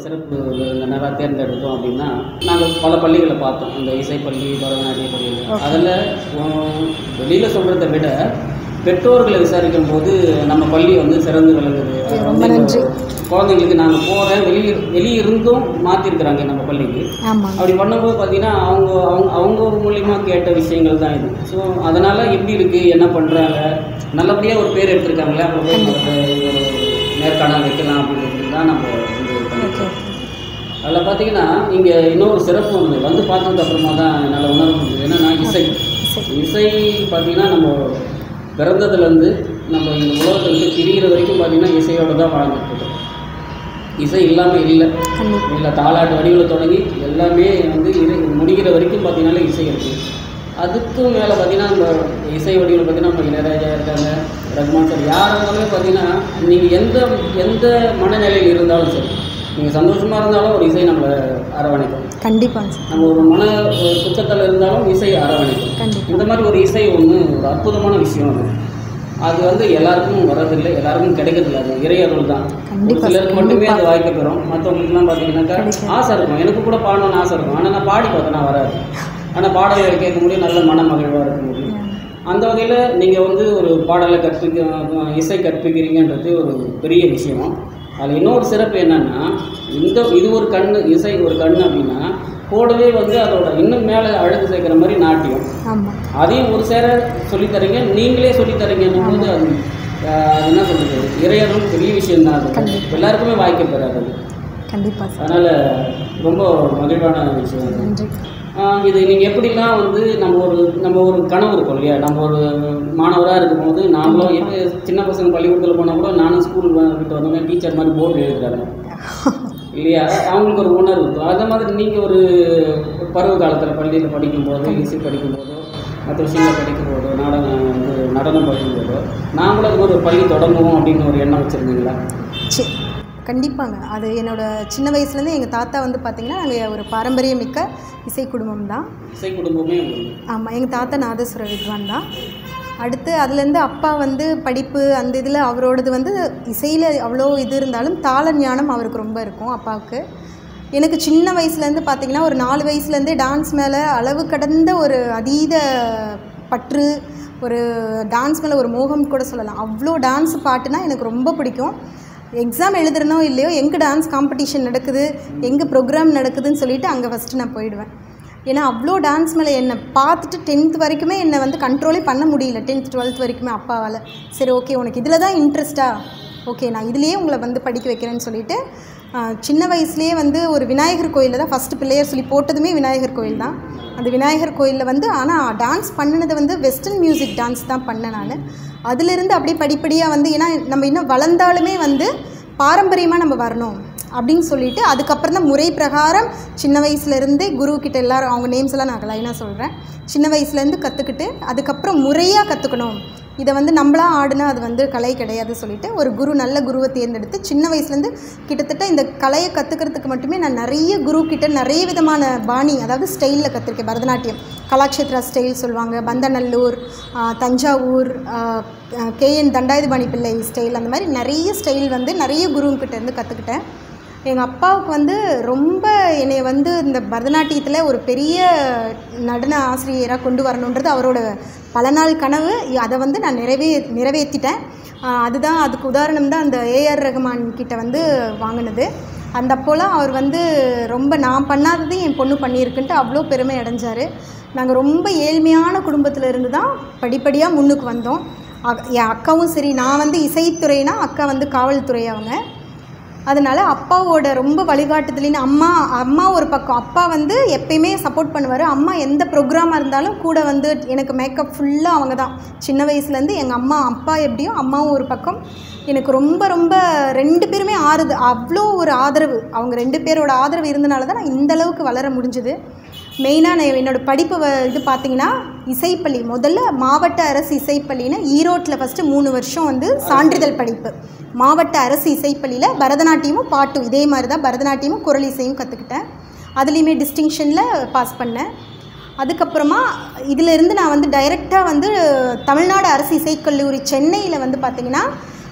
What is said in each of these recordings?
சிறப்பு விருந்தினராக தேர்ந்தெடுத்தோம் அப்படின்னா நாங்கள் பல பள்ளிகளை பார்த்தோம் இந்த இசைப்பள்ளி பரதநாட்டிய பள்ளிகள் அதில் வெளியில் சொல்கிறத விட பெற்றோர்களை விசாரிக்கும் போது நம்ம பள்ளி வந்து சிறந்து விளங்குது அது ரொம்ப வந்து நன்றி. குழந்தைங்களுக்கு நாங்கள் போகிறேன் வெளியே வெளியிருந்தும் மாற்றிருக்கிறாங்க நம்ம பள்ளிக்கு ஆமாம் அப்படி பண்ணும்போது பார்த்தீங்கன்னா அவங்க அவங்க அவங்க மூலியமாக கேட்ட விஷயங்கள் தான் இது ஸோ அதனால் எப்படி இருக்குது என்ன பண்ணுறாங்க நல்லபடியாக ஒரு பேர் எடுத்திருக்காங்களே அப்புறம் போய் நம்ம ஒரு நேர்காணல் வைக்கலாம் அப்படின்றது தான் நம்ம வந்து இது பண்ணிருக்கோம் அதில் பார்த்தீங்கன்னா இங்கே இன்னொரு சிறப்பு ஒன்று வந்து பார்த்ததுக்கு அப்புறமா தான் என்னால் உணர முடியுது என்னன்னா இசை இசை பார்த்தீங்கன்னா நம்ம பிறந்ததுலேருந்து நம்ம இந்த உலகத்தை விட்டு பிரிகிற வரைக்கும் பார்த்தீங்கன்னா இசையோடு தான் வாழ்ந்துட்டு இருக்கோம் இசை இல்லாமல் இல்லை கண்டிப்பாக இல்லை தாலாட்டு வடிவில் தொடங்கி எல்லாமே வந்து இறை முடிகிற வரைக்கும் பார்த்தீங்கன்னா இசை இருக்குது அதுக்கும் மேலே பார்த்தீங்கன்னா நம்ம இசை வடிவில் பார்த்தீங்கன்னா நம்ம இளையராஜா இருக்காங்க ரஹ்மான் சார் யார் இருந்தாலுமே பார்த்தீங்கன்னா நீங்கள் எந்த எந்த மனநிலையில் இருந்தாலும் சரி நீங்கள் சந்தோஷமாக இருந்தாலும் ஒரு இசை நம்மளை அரவணைக்கும் கண்டிப்பாங்க சார் நம்ம ஒரு மன ஒரு துக்கத்தில் இருந்தாலும் இசை அரவணைக்கும் கண்டிப்பாக இந்த மாதிரி ஒரு இசை ஒன்று ஒரு அற்புதமான விஷயம் அது அது வந்து எல்லாருக்கும் வரதில்லை எல்லாருக்கும் கிடைக்கிறதில்ல அது இறையருள் தான் ஒரு கண்டிப்பா சிலருக்கு மட்டுமே அது வாய்ப்பு பெறும் மற்றவங்களுக்குலாம் பார்த்தீங்கன்னாக்கா கிடைக்காது. ஆசை இருக்கும் எனக்கு கூட பாடணும்னு ஆசை இருக்கும் ஆனால் நான் பாடி பார்த்தேன்னா வராது ஆனால் பாடல்களை கேட்க முடியும் நல்ல மன மகிழ்வாக இருக்க முடியும் அந்த வகையில் நீங்கள் வந்து ஒரு பாடலை கற்பிக்க இசை கற்பிக்கிறீங்கன்றது ஒரு பெரிய விஷயம் அதில் இன்னொரு சிறப்பு என்னன்னா இந்த இது ஒரு கண்ணு இசை ஒரு கண்ணு அப்படின்னா கூடவே வந்து அதோட இன்னும் மேலே அழகு சேர்க்குற மாதிரி நாட்டியம் ஆமாம் அதையும் ஒரு சேர சொல்லித்தரீங்க நீங்களே சொல்லித்தரீங்கன்னும் போது அது ஆஹ், அது என்ன சொல்கிறது இறையரும் பெரிய விஷயம் தான் அது கண்டிப்பா. எல்லாருக்குமே வாய்க்க பெறாது அது கண்டிப்பாக சார் அதனால் ரொம்ப மகிழ்வான விஷயம் அது நன்றி ஆஹ், இது நீங்கள் எப்படிலாம் வந்து நம்ம ஒரு நம்ம ஒரு கனவு இருக்கும் இல்லையா நம்ம ஒரு மாணவராக இருக்கும்போது நாமளும் எப்போ சின்ன பசங்க பள்ளிக்கூடத்தில் போனால் கூட நானும் ஸ்கூல் விட்டு வந்தோமே டீச்சர் மாதிரி போர்டு எழுதுறாங்க இல்லையா அவங்களுக்கு ஒரு உணர்வு இருக்கும் அந்த மாதிரி நீங்கள் ஒரு பருவ காலத்தில் பள்ளியில் படிக்கும்போது இசை படிக்கும்போதோ மற்ற விஷயங்களை படிக்கும்போதோ நாடகம் வந்து நடனம் படிக்கும்போதோ நாங்களும் அது ஒரு பள்ளி தொடங்குவோம் அப்படின்னு ஒரு எண்ணம் வச்சுருந்தீங்களா சரி கண்டிப்பாங்க அது என்னோட சின்ன வயசுலேருந்து எங்கள் தாத்தா வந்து பார்த்திங்கன்னா நாங்கள் ஒரு பாரம்பரியமிக்க இசை குடும்பம் தான் இசை குடும்பமே உங்களுக்கு ஆமாம் எங்கள் தாத்தா நாதஸ்வர வித்வான் தான் அடுத்து அதுலேருந்து அப்பா வந்து படிப்பு அந்த இதில் அவரோடது வந்து இசையில் அவ்வளோ இது இருந்தாலும் தாள ஞானம் அவருக்கு ரொம்ப இருக்கும் அப்பாவுக்கு எனக்கு சின்ன வயசுலேருந்து பார்த்தீங்கன்னா ஒரு நாலு வயசுலேருந்தே டான்ஸ் மேலே அளவு கடந்த ஒரு அதீத பற்று ஒரு டான்ஸ் மேலே ஒரு மோகம் கூட சொல்லலாம் அவ்வளோ டான்ஸ் பாட்டுனா எனக்கு ரொம்ப பிடிக்கும் எக்ஸாம் எழுதுறனோ இல்லையோ எங்கே டான்ஸ் காம்படிஷன் நடக்குது எங்கே ப்ரோக்ராம் நடக்குதுன்னு சொல்லிட்டு அங்கே ஃபஸ்ட்டு நான் போயிடுவேன் ஏன்னா அவ்வளோ டான்ஸ் மேலே என்னை பார்த்துட்டு டென்த் வரைக்குமே என்னை வந்து கண்ட்ரோலே பண்ண முடியல டென்த் டுவெல்த் வரைக்குமே அப்பாவால் சரி ஓகே உனக்கு இதில் தான் இன்ட்ரெஸ்ட்டா ஓகே நான் இதுலேயே உங்களை வந்து படிக்க வைக்கிறேன்னு சொல்லிட்டு ஆஹ், சின்ன வயசுலேயே வந்து ஒரு விநாயகர் கோயிலில் தான் ஃபஸ்ட்டு பிள்ளையர் சொல்லி போட்டதுமே விநாயகர் கோயில் தான் அந்த விநாயகர் கோயிலில் வந்து ஆனால் டான்ஸ் பண்ணினது வந்து வெஸ்டர்ன் மியூசிக் டான்ஸ் தான் பண்ணேன் நான் அதிலிருந்து அப்படியே படிப்படியாக வந்து ஏன்னா நம்ம இன்னும் வளர்ந்தாலுமே வந்து பாரம்பரியமாக நம்ம வரணும் அப்படின்னு சொல்லிட்டு அதுக்கப்புறம் தான் முறை பிரகாரம் சின்ன வயசுலேருந்தே குரு கிட்ட எல்லாரும் அவங்க நேம்ஸ் எல்லாம் நான் லைனாக சொல்கிறேன் சின்ன வயசுலேருந்து கற்றுக்கிட்டு அதுக்கப்புறம் முறையாக கற்றுக்கணும் இதை வந்து நம்மளா ஆடுனா அது வந்து கலை கிடையாது சொல்லிட்டு ஒரு குரு நல்ல குருவை தேர்ந்தெடுத்து சின்ன வயசுலேருந்து கிட்டத்தட்ட இந்த கலையை கற்றுக்கிறதுக்கு மட்டுமே நான் நிறைய குரு கிட்ட நிறைய விதமான பாணி அதாவது ஸ்டைலில் கற்றுருக்கேன் பரதநாட்டியம் கலாக்ஷேத்ரா ஸ்டைல் சொல்லுவாங்க பந்தநல்லூர் ஆ, தஞ்சாவூர் கேஎன் தண்டாயுதபாணி பிள்ளை ஸ்டைல் அந்த மாதிரி நிறைய ஸ்டைல் வந்து நிறைய குருங்கிட்ட இருந்து கற்றுக்கிட்டேன் எங்கள் அப்பாவுக்கு வந்து ரொம்ப என்னை வந்து இந்த பரதநாட்டியத்தில் ஒரு பெரிய நடன ஆசிரியராக கொண்டு வரணுன்றது அவரோட பல நாள் கனவு அதை வந்து நான் நிறைவே நிறைவேற்றிட்டேன் ஆஹ் அதுதான் அதுக்கு உதாரணம் தான் அந்த ஏஆர் ரஹ்மான் கிட்ட வந்து வாங்கினது அந்த அப்போலாம் அவர் வந்து ரொம்ப நான் பண்ணாதது என் பொண்ணு பண்ணியிருக்குன்ட்டு அவ்வளோ பெருமை அடைஞ்சார் நாங்கள் ரொம்ப ஏழ்மையான குடும்பத்தில் இருந்து தான் படிப்படியாக முன்னுக்கு வந்தோம் அக்- என் அக்காவும் சரி நான் வந்து இசைத்துறைனா அக்கா வந்து காவல்துறை அவங்க அதனால் அப்பாவோட ரொம்ப வழிகாட்டுதலின்னு அம்மா அம்மா ஒரு பக்கம் அப்பா வந்து எப்பயுமே சப்போர்ட் பண்ணுவார் அம்மா எந்த ப்ரோக்ராமாக இருந்தாலும் கூட வந்து எனக்கு மேக்கப் ஃபுல்லாக அவங்க தான் சின்ன வயசுலேருந்து எங்கள் அம்மா அப்பா எப்படியோ அம்மாவும் ஒரு பக்கம் எனக்கு ரொம்ப ரொம்ப ரெண்டு பேருமே ஆறுது அவ்வளோ ஒரு ஆதரவு அவங்க ரெண்டு பேரோட ஆதரவு இருந்தனால தான் நான் இந்த அளவுக்கு வளர முடிஞ்சுது மெயினாக நான் என்னோடய படிப்பு வ- இது பார்த்தீங்கன்னா இசைப்பள்ளி முதல்ல மாவட்ட அரசு இசைப்பள்ளின்னு ஈரோட்டில் ஃபஸ்ட்டு மூணு வருஷம் வந்து சான்றிதழ் படிப்பு மாவட்ட அரசு இசைப்பள்ளியில் பரதநாட்டியமும் பாட்டும் இதே மாதிரி தான் பரதநாட்டியமும் குரல் இசையும் கற்றுக்கிட்டேன் அதுலேயுமே டிஸ்டிங்ஷனில் பாஸ் பண்ணேன் அதுக்கப்புறமா இதிலிருந்து நான் வந்து டைரெக்டாக வந்து தமிழ்நாடு அரசு இசைக்கல்லூரி சென்னையில் வந்து பார்த்திங்கன்னா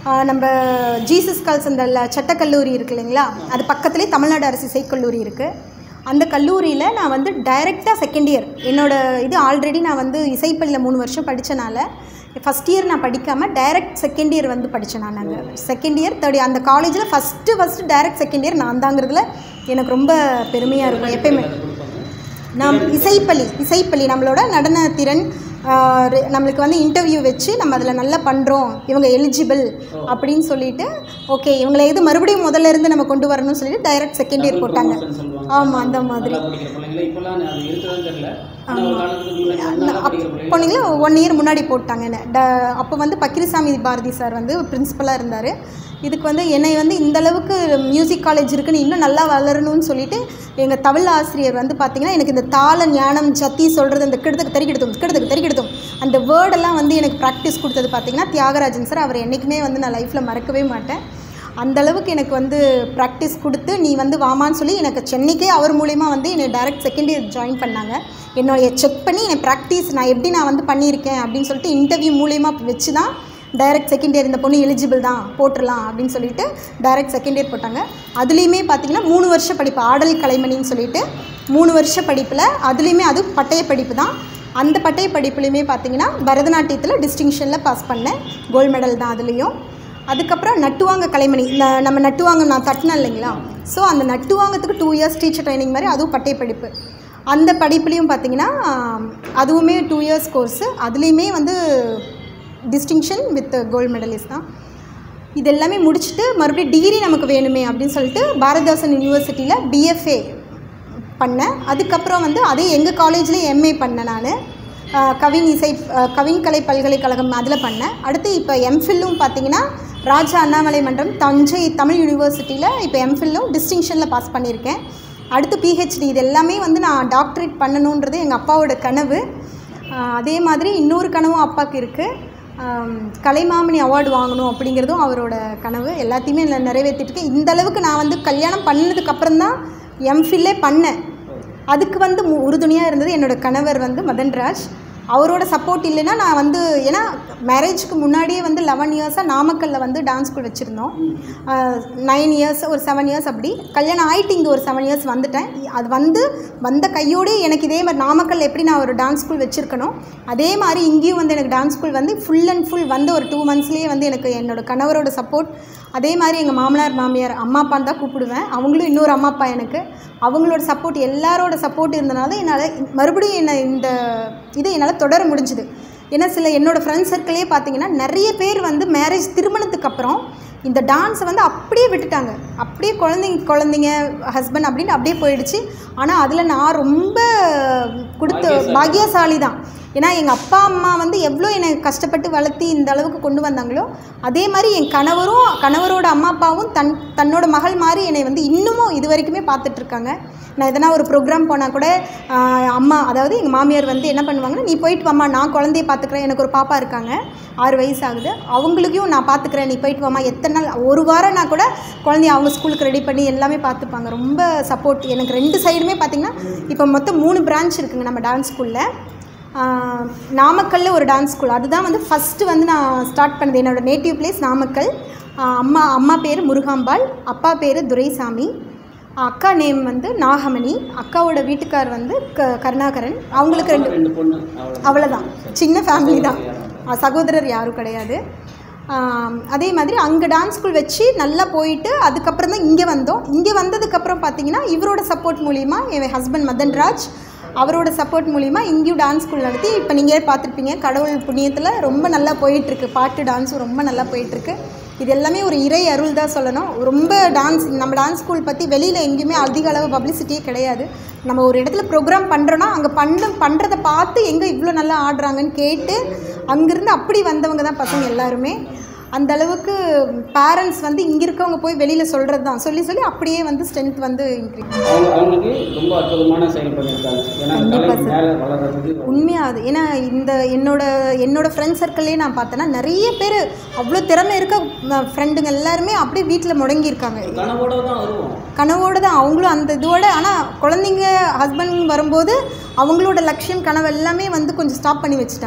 ஆஹ் நம்ம ஜீசஸ் கால்ஸ் அந்த ல- சட்டக்கல்லூரி இருக்கு இல்லைங்களா அது பக்கத்துலேயே தமிழ்நாடு அரசு இசைக்கல்லூரி இருக்குது அந்த கல்லூரியில் நான் வந்து டைரெக்டாக செகண்ட் இயர் என்னோட இது ஆல்ரெடி நான் வந்து இசைப்பள்ளியில் மூணு வருஷம் படித்தனால ஃபஸ்ட் இயர் நான் படிக்காமல் டைரக்ட் செகண்ட் இயர் வந்து படித்தேன் நான் அங்கே செகண்ட் இயர் தேர்ட் இயர் அந்த காலேஜில் first first direct second year நான் தாங்கிறதுல எனக்கு ரொம்ப பெருமையாக இருக்கும் எப்பயுமே அதை கொடுப்பாங்க நாம் இசைப்பள்ளி இசைப்பள்ளி நம்மளோட நடன திறன் ஆஹ், ரெ- நம்மளுக்கு வந்து இன்டர்வியூ வச்சு நம்ம அதில் நல்லா பண்ணுறோம் இவங்க எலிஜிபிள் அப்படின்னு சொல்லிட்டு ஓகே இவங்களை எது மறுபடியும் முதல்ல இருந்து நம்ம கொண்டு வரணும்னு சொல்லிட்டு டைரக்ட் செகண்ட் இயர் போட்டாங்க promotion சொல்லுவாங்க. ஆமாம் அந்த மாதிரி நல்லா படிக்கிற பிள்ளைங்கள இப்போல்லாம் அது இருக்குதான்னு தெரியல ஆனால் ஒரு காலத்துக்கு முன்னாடி வந்து நல்லா படிக்கிற பிள்ளைங்க போனீங்களா ஒன் இயர் முன்னாடி போட்டாங்க என்ன ட அப்போ வந்து பக்கிரிசாமி பாரதி சார் வந்து பிரின்சிபலாக இருந்தார் இதுக்கு வந்து என்னை வந்து இந்த அளவுக்கு மியூசிக் காலேஜ் இருக்குன்னு இன்னும் நல்லா வளரணும்னு சொல்லிட்டு எங்கள் தமிழ் ஆசிரியர் வந்து பார்த்தீங்கன்னா எனக்கு இந்த தாள ஞானம் ஜத்தி சொல்கிறது அந்த கிடத்துக்கு தெறிக்கிடுத்தும் கிடத்துக்கு தெறிக்கிடுத்தும் அந்த வேர்டெல்லாம் வந்து எனக்கு ப்ராக்டிஸ் கொடுத்தது பார்த்தீங்கன்னா தியாகராஜன் சார் அவர் என்றைக்குமே வந்து நான் லைஃப்பில் மறக்கவே மாட்டேன் அந்த அளவுக்கு எனக்கு வந்து ப்ராக்டிஸ் கொடுத்து நீ வந்து வாமான்னு சொல்லி எனக்கு சென்னைக்கே அவர் மூலிமா வந்து என்னை டைரக்ட் செகண்ட் இயர் ஜாயின் பண்ணாங்க என்னுடைய செக் பண்ணி என்னை ப்ராக்டிஸ் நான் எப்படி நான் வந்து பண்ணியிருக்கேன் அப்படின்னு சொல்லிட்டு இன்டர்வியூ மூலிமா வச்சு தான் டைரக்ட் செகண்ட் இயர் இந்த பொண்ணு எலிஜிபிள் தான் போட்டுடலாம் அப்படின்னு சொல்லிட்டு டைரக்ட் செகண்ட் இயர் போட்டாங்க அதுலேயுமே பார்த்தீங்கன்னா மூணு வருஷ படிப்பு ஆடல் கலைமணின்னு சொல்லிட்டு மூணு வருஷ படிப்பில் அதுலேயுமே அது பட்டய படிப்பு தான் அந்த பட்டய படிப்புலையுமே பார்த்தீங்கன்னா பரதநாட்டியத்தில் டிஸ்டிங்ஷனில் பாஸ் பண்ணேன் கோல்டு மெடல் தான் அதுலேயும் அதுக்கப்புறம் நட்டுவாங்க கலைமணி ந- நம்ம நட்டுவாங்க நான் தட்டினேன் இல்லைங்களா ஸோ அந்த நட்டுவாங்கத்துக்கு டூ இயர்ஸ் டீச்சர் ட்ரைனிங் மாதிரி அதுவும் பட்டய படிப்பு அந்த படிப்புலேயும் பார்த்தீங்கன்னா அதுவுமே டூ இயர்ஸ் கோர்ஸு அதுலேயுமே வந்து டிஸ்டிங்ஷன் வித் கோல்டு மெடலிஸ்ட் தான் இது எல்லாமே முடிச்சுட்டு மறுபடியும் டிகிரி நமக்கு வேணுமே அப்படின்னு சொல்லிட்டு பாரதிதாசன் யூனிவர்சிட்டியில் பிஎஃப்ஏ பண்ணேன் அதுக்கப்புறம் வந்து அதே எங்கள் காலேஜ்லேயே எம்ஏ பண்ணேன் நான் கவின் இசை அஹ், கவின் கலை பல்கலைக்கழகம் அதில் பண்ணேன் அடுத்து இப்போ எம்ஃபில்லும் பார்த்தீங்கன்னா ராஜா அண்ணாமலை மன்றம் தஞ்சை தமிழ் யூனிவர்சிட்டியில் இப்போ எம்ஃபில்லும் டிஸ்டிங்ஷனில் பாஸ் பண்ணியிருக்கேன் அடுத்து பிஹெச்டி இது எல்லாமே வந்து நான் டாக்டரேட் பண்ணணுன்றது எங்கள் அப்பாவோட கனவு ஆஹ், அதே மாதிரி இன்னொரு கனவும் அப்பாவுக்கு இருக்குது கலைமாமணி அவார்டு வாங்கணும் அப்படிங்கிறதும் அவரோட கனவு எல்லாத்தையுமே நான் நிறைவேற்றிட்டு இருக்கேன் இந்த அளவுக்கு நான் வந்து கல்யாணம் பண்ணதுக்கு அப்புறம் தான் எம்ஃபில்லே பண்ணேன் அதுக்கு வந்து மு- உறுதுணையாக இருந்தது என்னோட கணவர் வந்து மதன்ராஜ் அவரோட சப்போர்ட் இல்லைன்னா நான் வந்து ஏன்னா மேரேஜ்க்கு முன்னாடியே வந்து லெவன் இயர்ஸாக நாமக்கல்லில் வந்து டான்ஸ் ஸ்கூல் வச்சுருந்தோம் நைன் இயர்ஸ் ஒரு செவன் இயர்ஸ் அப்படி கல்யாணம் ஆகிட்டு இங்கே ஒரு செவன் இயர்ஸ் வந்துட்டேன் அது வந்து வந்த கையோடு எனக்கு இதே மாதிரி நாமக்கல் எப்படி நான் ஒரு டான்ஸ் ஸ்கூல் வச்சுருக்கணும் அதே மாதிரி இங்கேயும் வந்து எனக்கு டான்ஸ் ஸ்கூல் வந்து ஃபுல் அண்ட் ஃபுல் வந்து ஒரு டூ மந்த்ஸ்லேயே வந்து எனக்கு என்னோட கணவரோட சப்போர்ட் அதே மாதிரி எங்கள் மாமனார் மாமியார் அம்மா அப்பான்னு தான் கூப்பிடுவேன் அவங்களும் இன்னொரு அம்மா அப்பா எனக்கு அவங்களோட சப்போர்ட் எல்லாரோட சப்போர்ட் இருந்தனால என்னால் மறுபடியும் என்னை இந்த இதை என்னால் தொடர முடிஞ்சுது ஏன்னா சில என்னோட ஃப்ரெண்ட்ஸ் சர்க்கிளே பார்த்தீங்கன்னா நிறைய பேர் வந்து மேரேஜ் திருமணத்துக்கு அப்புறம் இந்த டான்ஸை வந்து அப்படியே விட்டுட்டாங்க அப்படியே குழந்தைங்க குழந்தைங்க ஹஸ்பண்ட் அப்படின்னு அப்படியே போயிடுச்சு ஆனால் அதில் நான் ரொம்ப கொடுத்து பாக்கியசாலி. பாக்கியசாலி தான் ஏன்னா எங்கள் அப்பா அம்மா வந்து எவ்வளோ என்னை கஷ்டப்பட்டு வளர்த்தி இந்த அளவுக்கு கொண்டு வந்தாங்களோ அதே மாதிரி என் கணவரும் கணவரோட அம்மா அப்பாவும் தன் தன்னோட மகள் மாதிரி என்னை வந்து இன்னமும் இது வரைக்குமே பார்த்துட்ருக்காங்க நான் எதனா ஒரு ப்ரோக்ராம் போனால் கூட ஆஹ், அம்மா அதாவது எங்கள் மாமியார் வந்து என்ன பண்ணுவாங்கன்னா நீ போயிட்டு வாம்மா நான் குழந்தைய பார்த்துக்கிறேன் எனக்கு ஒரு பாப்பா இருக்காங்க ஆறு வயசு ஆகுது அவங்களுக்கும் நான் பார்த்துக்கிறேன் நீ போயிட்டு வாம்மா எத்தனை நாள் ஒரு வாரம்னா கூட குழந்தைய அவங்க ஸ்கூலுக்கு ரெடி பண்ணி எல்லாமே பார்த்துப்பாங்க ரொம்ப சப்போர்ட் எனக்கு ரெண்டு சைடுமே பார்த்தீங்கன்னா இப்போ மொத்தம் மூணு பிரான்ச் இருக்குங்க நம்ம டான்ஸ் ஸ்கூலில் ஆஹ் நாமக்கல்ல ஒரு டான்ஸ் ஸ்கூல் அதுதான் வந்து ஃபஸ்ட்டு வந்து நான் ஸ்டார்ட் பண்ணது என்னோடய நேட்டிவ் பிளேஸ் நாமக்கல் ஆஹ் அம்மா அம்மா பேர் முருகாம்பாள் அப்பா பேர் துரைசாமி அக்கா நேம் வந்து நாகமணி அக்காவோட வீட்டுக்கார் வந்து க கருணாகரன் அவங்களுக்கு ரெண்டு ரெண்டு பொண்ணு அவ்வளோ அவ்வளோதான் சின்ன ஃபேமிலி தான் ஆஹ் சகோதரர் யாரும் கிடையாது ஆம், அதே மாதிரி அங்கே டான்ஸ் ஸ்கூல் வச்சு நல்லா போயிட்டு அதுக்கப்புறம் தான் இங்கே வந்தோம் இங்கே வந்ததுக்கப்புறம் பார்த்தீங்கன்னா இவரோட சப்போர்ட் மூலிமா என் ஹஸ்பண்ட் மதன்ராஜ் அவரோட சப்போர்ட் மூலிமா இங்கேயும் டான்ஸ் ஸ்கூல் நடத்தி இப்போ நீங்கள் பார்த்துருப்பீங்க கடவுள் புண்ணியத்தில் ரொம்ப நல்லா போயிட்டுருக்கு பாட்டு டான்ஸும் ரொம்ப நல்லா போயிட்டுருக்கு இது எல்லாமே ஒரு இறை அருள் தான் சொல்லணும் ரொம்ப டான்ஸ் நம்ம டான்ஸ் ஸ்கூல் பற்றி வெளியில் எங்கேயுமே அதிக அளவு பப்ளிசிட்டியே கிடையாது நம்ம ஒரு இடத்துல ப்ரோக்ராம் பண்ணுறோன்னா அங்கே பண்ண பண்ணுறதை பார்த்து எங்கே இவ்வளோ நல்லா ஆடுறாங்கன்னு கேட்டு அங்கேருந்து அப்படி வந்தவங்க தான் பசங்க எல்லாருமே அந்த அளவுக்கு பேரண்ட்ஸ் வந்து இங்கே இருக்கவங்க போய் வெளியில் சொல்கிறது தான் சொல்லி சொல்லி அப்படியே வந்து ஸ்ட்ரென்த் வந்து இன்க்ரீஸ் அவங்க அவங்களுக்கு ரொம்ப அற்புதமான செயல் பண்ணியிருக்காங்க ஏன்னா அந்த கண்டிப்பா கலை மேலே வளர்றதுக்கு உண்மையாக அது ஏன்னா இந்த என்னோட என்னோட ஃப்ரெண்ட் சர்க்கிள்லேயே நான் பார்த்தேன்னா நிறைய பேர் அவ்வளோ திறமை இருக்க ஃப்ரெண்டுங்க எல்லாருமே அப்படியே வீட்டில் முடங்கியிருக்காங்க கனவோட தான் வருவோம் கனவோடு தான் அவங்களும் அந்த இதோட ஆனால் குழந்தைங்க ஹஸ்பண்ட் வரும்போது அவங்களோட லட்சியம் கனவு எல்லாமே வந்து கொஞ்சம் ஸ்டாப் பண்ணி வச்சுட்டாங்க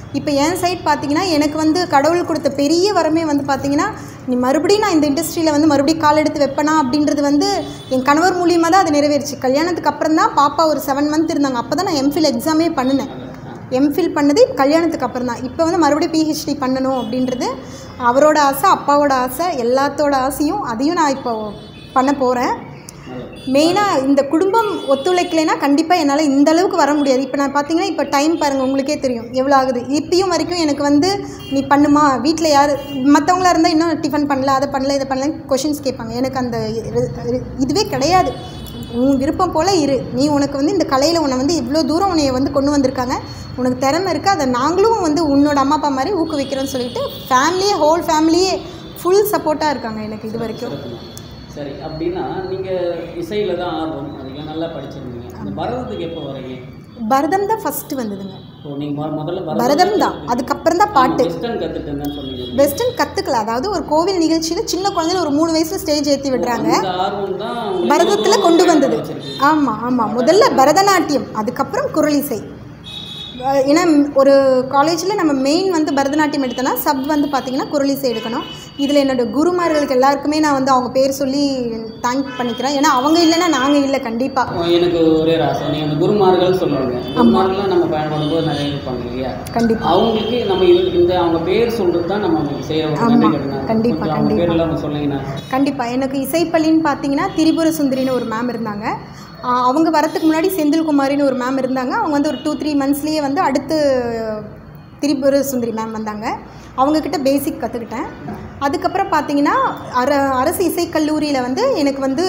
இப்போ என் சைட் பார்த்தீங்கன்னா எனக்கு வந்து கடவுள் கொடுத்த பெரிய வரமே வந்து பார்த்தீங்கன்னா நீ மறுபடியும் நான் இந்த இண்டஸ்ட்ரியில் வந்து மறுபடியும் கால் எடுத்து வைப்பேனா அப்படின்றது வந்து என் கணவர் மூலியமாக தான் அது நிறைவேறுச்சு கல்யாணத்துக்கு அப்புறம் தான் பாப்பா ஒரு செவன் மந்த் இருந்தாங்க அப்போ தான் நான் எம்ஃபில் எக்ஸாமே பண்ணினேன் எம்ஃபில் பண்ணது கல்யாணத்துக்கு அப்புறம் தான் இப்போ வந்து மறுபடியும் பிஹெச்டி பண்ணணும் அப்படின்றது அவரோட ஆசை அப்பாவோட ஆசை எல்லாத்தோட ஆசையும் அதையும் நான் இப்போ பண்ண போகிறேன் மெயினாக இந்த குடும்பம் ஒத்துழைக்கலைன்னா கண்டிப்பாக என்னால் இந்த அளவுக்கு வர முடியாது இப்போ நான் பார்த்தீங்கன்னா இப்போ டைம் பாருங்கள் உங்களுக்கே தெரியும் எவ்வளோ ஆகுது இப்பயும் வரைக்கும் எனக்கு வந்து நீ பண்ணுமா வீட்டில் யார் மற்றவங்களா இருந்தால் இன்னும் டிஃபன் பண்ணல அதை பண்ணல இதை பண்ணல கொஷின்ஸ் கேட்பாங்க எனக்கு அந்த இது- இது- இதுவே கிடையாது உன் விருப்பம் போல் இரு நீ உனக்கு வந்து இந்த கலையில் உன்னை வந்து இவ்வளோ தூரம் உன்னை வந்து கொண்டு வந்திருக்காங்க உனக்கு திறமை இருக்குது அதை நாங்களும் வந்து உன்னோட அம்மா அப்பா மாதிரி ஊக்குவிக்கிறோன்னு சொல்லிட்டு ஃபேமிலியே ஹோல் ஃபேமிலியே ஃபுல் சப்போர்ட்டாக இருக்காங்க எனக்கு இது வரைக்கும் சிறப்புங்க. சரி அப்படின்னா நீங்கள் இசையில் தான் ஆர்வம் அதிகம் நல்லா படிச்சிருந்தீங்க இந்த பரதத்துக்கு எப்போ வரீங்க பரதம் தான் ஃபஸ்ட்டு வந்ததுங்க இப்போ நீங்கள் முதல்ல பரதம் தான் அதுக்கப்புறம் தான் பாட்டு வெஸ்டர்ன் கற்றுட்டேன்னு சொன்னீங்க வெஸ்டர்ன் கற்றுக்கல அதாவது ஒரு கோவில் நிகழ்ச்சியில் சின்ன குழந்தைல ஒரு மூணு வயசுல ஸ்டேஜ் ஏற்றி விடுறாங்க அந்த ஆர்வம் தான் உங்களுக்கு பரதத்தில் கொண்டு வந்தது வச்சிருக்கு. ஆமாம் ஆமாம் முதல்ல பரதநாட்டியம் அதுக்கப்புறம் குரலிசை அஹ் ஏன்னா ஒரு காலேஜில் நம்ம மெயின் வந்து பரதநாட்டியம் எடுத்தோன்னா சப் வந்து பார்த்திங்கன்னா குரலிசை எடுக்கணும் இதில் என்னோட குருமார்களுக்கு எல்லாருக்குமே நான் வந்து அவங்க பேர் சொல்லி தேங்க் பண்ணிக்கிறேன் ஏன்னா அவங்க இல்லைன்னா நாங்கள் இல்லை கண்டிப்பாக இப்போ எனக்கு ஒரே ஒரு ஆசை நீங்கள் அந்த குருமார்கள் சொல்லுவாங்க குருமார்கள்லாம் நம்ம பயன்படும் போது நிறைய இருப்பாங்க இல்லையா கண்டிப்பாக அவங்களுக்கு நம்ம இது- இந்த அவங்க பேர் சொல்கிறது தான் நம்ம அவங்களுக்கு செய்கிற ஒரு நன்றி கடனா. கண்டிப்பா, கொஞ்சம் அவங்க பேரெல்லாம் அவங்க சொன்னீங்கன்னா கண்டிப்பாக எனக்கு இசைப்பள்ளின்னு பார்த்தீங்கன்னா திரிபுர சுந்தரின்னு ஒரு மேம் இருந்தாங்க ஆஹ் அவங்க வரத்துக்கு முன்னாடி செந்தில்குமாரின்னு ஒரு மேம் இருந்தாங்க அவங்க வந்து ஒரு டூ த்ரீ மந்த்ஸ்லேயே வந்து அடுத்து திரிபுர சுந்தரி மேம் வந்தாங்க அவங்கக்கிட்ட பேசிக் கற்றுக்கிட்டேன் அதுக்கப்புறம் பார்த்தீங்கன்னா அர அரசு இசைக்கல்லூரியில் வந்து எனக்கு வந்து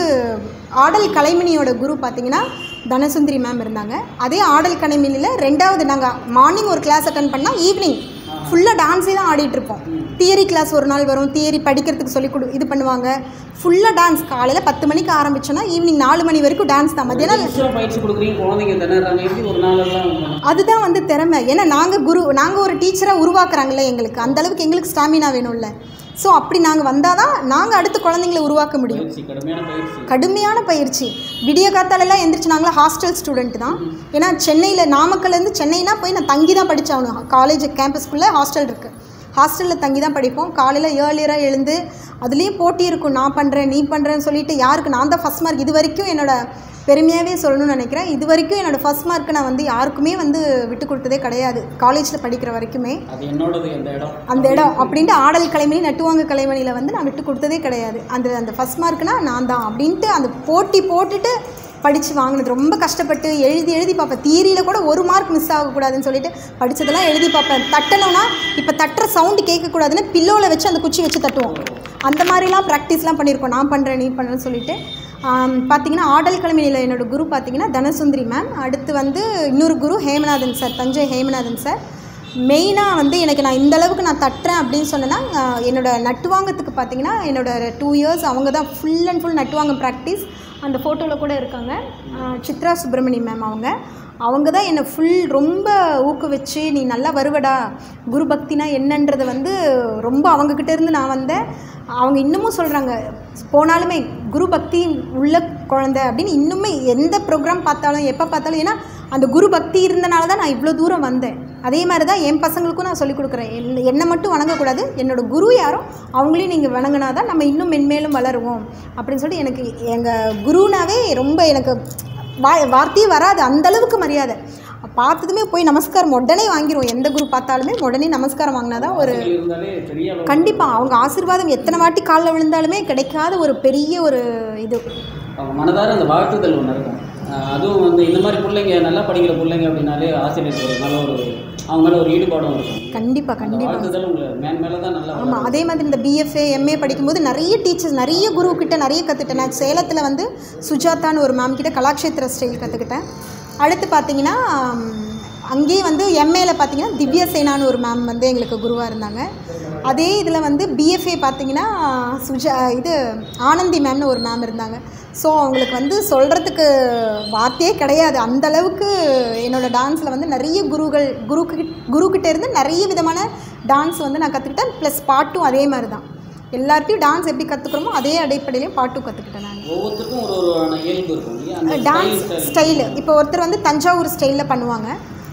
ஆடல் கலைமணியோட குரு பார்த்தீங்கன்னா தனசுந்தரி மேம் இருந்தாங்க அதே ஆடல் கலைமணியில் ரெண்டாவது நாங்கள் மார்னிங் ஒரு கிளாஸ் அட்டன் பண்ணால் ஈவினிங் ஃபுல்லாக டான்ஸே தான் ஆடிட்டு இருப்போம் தியரி கிளாஸ் ஒரு நாள் வரும் தியரி படிக்கிறதுக்கு சொல்லி கொடு இது பண்ணுவாங்க ஃபுல்லாக டான்ஸ் காலையில் பத்து மணிக்கு ஆரம்பிச்சோன்னா ஈவினிங் நாலு மணி வரைக்கும் டான்ஸ் தான் மத்தியானம் நிச்சயம் பயிற்சி கொடுக்குறீங்க குழந்தைங்க திணறாங்க எப்படி ஒரு நாளெல்லாம் அவங்க- அதுதான் வந்து திறமை ஏன்னா நாங்கள் குரு நாங்கள் ஒரு டீச்சராக உருவாக்குறாங்களே எங்களுக்கு அந்த அளவுக்கு எங்களுக்கு ஸ்டாமினா வேணும்ல ஸோ அப்படி நாங்கள் வந்தால் தான் நாங்கள் அடுத்து குழந்தைங்களை உருவாக்க முடியும் பயிற்சி கடுமையான பயிற்சி கடுமையான பயிற்சி விடிய காத்தாலெல்லாம் எந்திரிச்சு நாங்களாம் ஹாஸ்டல் ஸ்டூடெண்ட் தான் ஏன்னா சென்னையில் நாமக்கல்லேருந்து சென்னைனா போய் நான் தங்கி தான் படித்தாகணும் காலேஜ் கேம்பஸ்க்குள்ளே ஹாஸ்டல் இருக்குது ஹாஸ்டலில் தங்கி தான் படிப்போம் காலையில் ஏர்லியராக எழுந்து அதுலேயும் போட்டி இருக்கும் நான் பண்ணுறேன் நீ பண்ணுறேன்னு சொல்லிட்டு யாருக்கு நான் தான் ஃபஸ்ட் மார்க் இது வரைக்கும் என்னோட பெருமையாகவே சொல்லணும்னு நினைக்கிறேன் இது வரைக்கும் என்னோடய ஃபஸ்ட் மார்க்கு நான் வந்து யாருக்குமே வந்து விட்டு கொடுத்ததே கிடையாது காலேஜில் படிக்கிற வரைக்குமே அது என்னோடது அந்த இடம் அந்த இடம் அப்படின்ட்டு ஆடல் கலைமணி நட்டுவாங்க கலைமணியில் வந்து நான் விட்டு கொடுத்ததே கிடையாது அந்த அந்த ஃபஸ்ட் மார்க்னா நான் தான் அப்படின்ட்டு அந்த போட்டி போட்டுட்டு படித்து வாங்கினது ரொம்ப கஷ்டப்பட்டு எழுதி எழுதி பார்ப்பேன் தியரியில் கூட ஒரு மார்க் மிஸ் ஆகக்கூடாதுன்னு சொல்லிட்டு படித்ததெல்லாம் எழுதி பார்ப்பேன் தட்டணும்னா இப்போ தட்டுற சவுண்டு கேட்கக்கூடாதுன்னு பில்லோவில் வச்சு அந்த குச்சி வச்சு தட்டுவோம் அந்த மாதிரிலாம் ப்ராக்டிஸ்லாம் பண்ணியிருக்கோம் நான் பண்ணுறேன் நீ பண்ணுறேன்னு சொல்லிட்டு ஆம், பார்த்தீங்கன்னா ஆடல் கலைமணியில் என்னோட குரு பார்த்தீங்கன்னா தனசுந்தரி மேம் அடுத்து வந்து இன்னொரு குரு ஹேமநாதன் சார் தஞ்சை ஹேமநாதன் சார் மெயினாக வந்து எனக்கு நான் இந்த அளவுக்கு நான் தட்டுறேன் அப்படின்னு சொன்னேன்னா அஹ், என்னோட நட்டுவாங்கத்துக்கு பார்த்தீங்கன்னா என்னோட டூ இயர்ஸ் அவங்க தான் ஃபுல் அண்ட் ஃபுல் நட்டுவாங்க ப்ராக்டிஸ் அந்த ஃபோட்டோவில் கூட இருக்காங்க அஹ், சித்ரா சுப்பிரமணி மேம் அவங்க அவங்க தான் என்னை ஃபுல் ரொம்ப ஊக்குவிச்சு நீ நல்லா வருவடா குரு பக்தினா என்னன்றது வந்து ரொம்ப அவங்கக்கிட்ட இருந்து நான் வந்தேன் அவங்க இன்னமும் சொல்கிறாங்க போனாலுமே குரு பக்தி உள்ள குழந்தை அப்படின்னு இன்னுமே எந்த ப்ரோக்ராம் பார்த்தாலும் எப்போ பார்த்தாலும் ஏன்னா அந்த குரு பக்தி இருந்தனால தான் நான் இவ்வளோ தூரம் வந்தேன் அதே மாதிரி தான் என் பசங்களுக்கும் நான் சொல்லிக் கொடுக்குறேன் என்ன- என்னை மட்டும் வணங்கக்கூடாது என்னோட குரு யாரோ அவங்களையும் நீங்கள் வணங்கினா தான் நம்ம இன்னும் மென்மேலும் வளருவோம் அப்படின்னு சொல்லிட்டு எனக்கு எங்கள் குருனாவே ரொம்ப எனக்கு வா வார்த்தையே வராது அந்த அளவுக்கு மரியாதை பார்த்ததுமே போய் நமஸ்காரம் உடனே வாங்கிடுவோம் எந்த குரு பார்த்தாலுமே உடனே நமஸ்காரம் வாங்கினா தான் ஒரு ஆசிரியர் இருந்தாலே பெரிய அளவு கண்டிப்பாக அவங்க ஆசீர்வாதம் எத்தனை வாட்டி காலில் விழுந்தாலுமே கிடைக்காத ஒரு பெரிய ஒரு இது அவங்க மனதார அந்த வாழ்த்துதல் ஒன்று இருக்கும் அஹ் அதுவும் வந்து இந்த மாதிரி பிள்ளைங்க நல்லா படிக்கிற பிள்ளைங்க அப்படின்னாலே ஆசிரியருக்கு ஒரு நல்ல ஒரு அவங்க மேலே ஒரு ஈடுபாடும் இருக்கும் கண்டிப்பாக அந்த கண்டிப்பாக வாழ்த்துதல் உங்களை மேன் மேலே தான் நல்லா ஆமாம் அதே மாதிரி இந்த பிஎஃப்ஏ எம்ஏ படிக்கும்போது நிறைய டீச்சர்ஸ் நிறைய குரு கிட்ட நிறைய கற்றுக்கிட்டேன் நான் சேலத்தில் வந்து சுஜாதான்னு ஒரு மேம் கிட்ட கலாக்ஷேத்திர ஸ்டைல் கற்றுக்கிட்டேன் அடுத்து பார்த்தீங்கன்னா ம், அங்கேயே வந்து எம்ஏல பார்த்தீங்கன்னா திவ்ய சேனான்னு ஒரு மேம் வந்து எங்களுக்கு குருவாக இருந்தாங்க அதே இதில் வந்து பிஎஃப்ஏ பார்த்தீங்கன்னா சுஜா இது ஆனந்தி மேம்னு ஒரு மேம் இருந்தாங்க ஸோ அவங்களுக்கு வந்து சொல்கிறதுக்கு வார்த்தையே கிடையாது அந்த அளவுக்கு என்னோடய டான்ஸில் வந்து நிறைய குருகள் குரு குருக்கிட்ட இருந்து நிறைய விதமான டான்ஸ் வந்து நான் கற்றுக்கிட்டேன் ப்ளஸ் பாட்டும் அதே மாதிரி தான் எல்லார்ட்டையும் டான்ஸ் எப்படி கற்றுக்குறோமோ அதே அடிப்படையிலையும் பாட்டும் கற்றுக்கிட்டேன் நான் ஒவ்வொருத்தருக்கும் ஒரு ஒரு இயல்பு இருக்கும் இல்லையா அந்த டான்ஸ் style, style. ஸ்டைலு இப்போ ஒருத்தர் வந்து தஞ்சாவூர் ஸ்டைலில் பண்ணுவாங்க